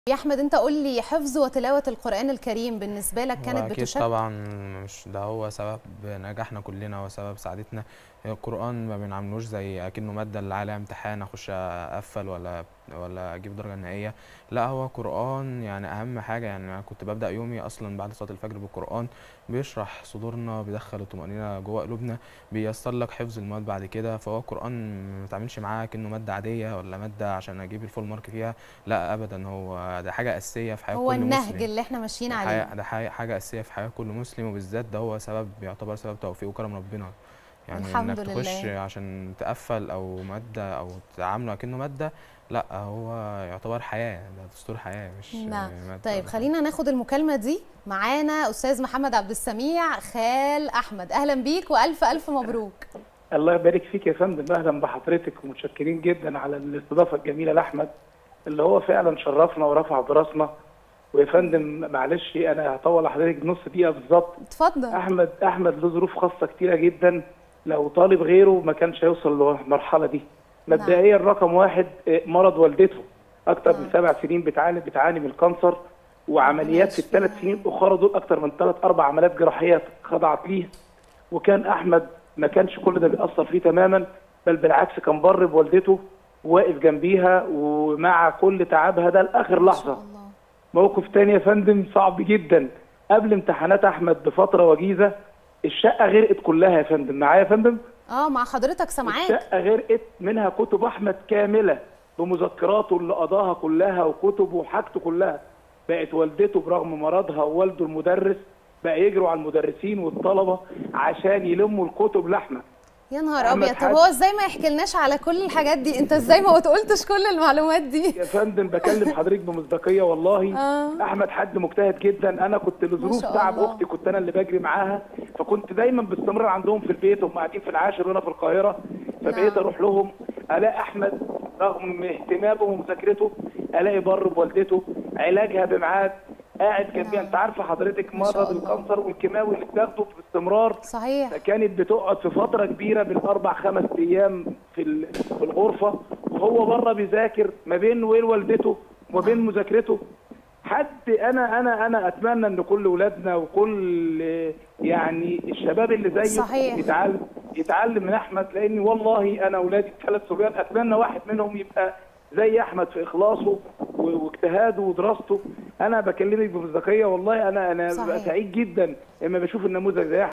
يا احمد انت قول لي حفظ وتلاوه القران الكريم بالنسبه لك كانت وأكيد بتشكل طبعا مش ده هو سبب نجاحنا كلنا وسبب سعادتنا القرآن ما بنعملوش زي أكنه مادة اللي عليها امتحان أخش أقفل ولا ولا أجيب درجة نهائية لا هو قرآن يعني أهم حاجة يعني أنا كنت ببدأ يومي أصلا بعد صلاة الفجر بالقرآن بيشرح صدورنا بيدخل الطمأنينة جوه قلوبنا بييسر لك حفظ المواد بعد كده فهو القرآن ما بتعملش معاه كأنه مادة عادية ولا مادة عشان أجيب الفول مارك فيها لا أبدا هو ده حاجة أساسية في حياة هو كل النهج مسلم اللي احنا ماشيين ده عليه حاجة- ده حاجة حاجة أساسية في حياة كل مسلم وبالذات ده هو سبب يعتبر سبب توفيق وكرم ربنا يعني الحمد إنك تخش لله. عشان تقفل أو مادة أو تعامله أكنه مادة لا هو يعتبر حياة ده دستور حياة مش نعم مادة طيب ولا حاجة. خلينا ناخد المكالمه دي معانا استاذ محمد عبد السميع خال احمد اهلا بيك والف الف مبروك الله يبارك فيك يا فندم اهلا بحضرتك ومتشكرين جدا على الاستضافه الجميله لاحمد اللي هو فعلا شرفنا ورفع براسنا ويا فندم معلش انا هطول حضرتك نص دقيقه بالظبط اتفضل احمد احمد له ظروف خاصه كتيره جدا لو طالب غيره ما كانش هيوصل للمرحله دي مبدئيا رقم واحد آه، مرض والدته اكتر من نعم. سبع سنين بتعاني بتعاني من الكانسر وعمليات في يشفيها. الثلاث سنين الاخرى دول اكتر من ثلاث اربع عمليات جراحيه خضعت ليه وكان احمد ما كانش كل ده بيأثر فيه تماما بل بالعكس كان بر بوالدته واقف جنبيها ومع كل تعبها ده لاخر ما لحظه شاء الله موقف تاني يا فندم صعب جدا قبل امتحانات احمد بفتره وجيزه الشقه غرقت كلها يا فندم معايا يا فندم اه مع حضرتك سامعاك الشقه غرقت منها كتب احمد كامله بمذكراته اللي قضاها كلها وكتبه وحاجته كلها بقت والدته برغم مرضها ووالده المدرس بقى يجروا على المدرسين والطلبه عشان يلموا الكتب لاحمد يا نهار أحمد ابيض طب حاج. هو ازاي ما يحكي لناش على كل الحاجات دي انت ازاي ما قلتش كل المعلومات دي يا فندم بكلم حضرتك بمصداقيه والله آه. احمد حد مجتهد جدا انا كنت لظروف شاء تعب الله. اختي كنت انا اللي بجري معاها فكنت دايما باستمرار عندهم في البيت وهم قاعدين في العاشر وانا في القاهره فبقيت نعم. اروح لهم الاقي احمد رغم اهتمامه ومذاكرته الاقي بر بوالدته علاجها بميعاد قاعد جنبيها نعم. انت عارفه حضرتك ما شاء مرض الله. الكانسر والكيماوي اللي بتاخده باستمرار صحيح فكانت بتقعد في فتره كبيره بالاربع خمس ايام في ال- في الغرفه وهو بره بيذاكر ما بين وين والدته وما بين مذاكرته حد انا انا انا اتمنى ان كل ولادنا وكل يعني الشباب اللي زيه صحيح. يتعلم يتعلم من احمد لاني والله انا اولادي الثلاث صبيان اتمنى واحد منهم يبقى زي احمد في اخلاصه و- واجتهاده ودراسته انا بكلمك بمصداقيه والله انا انا صحيح. ببقى سعيد جدا لما بشوف النموذج زي